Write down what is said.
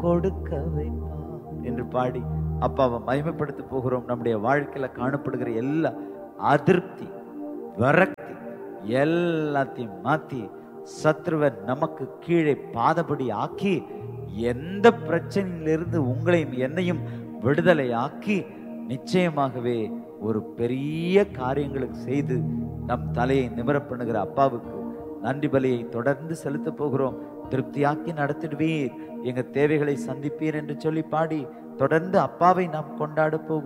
கொடுக்க வைப்பா என்று பாடி அப்பாவை மகிமைப்படுத்த போகிறோம் நம்முடைய வாழ்க்கையில காணப்படுகிற எல்லா அதிருப்தி விரக்தி எல்லாத்தையும் மாத்தி சத்ருவை நமக்கு கீழே பாதபடி ஆக்கி எந்த பிரச்சனையிலிருந்து உங்களையும் என்னையும் விடுதலை ஆக்கி நிச்சயமாகவே ஒரு பெரிய காரியங்களுக்கு செய்து நம் தலையை நிமிர பண்ணுகிற அப்பாவுக்கு நன்றி பலியை தொடர்ந்து செலுத்த போகிறோம் திருப்தியாக்கி நடத்திடுவீர் எங்க தேவைகளை சந்திப்பீர் என்று சொல்லி பாடி தொடர்ந்து அப்பாவை நாம் கொண்டாட போகிறோம்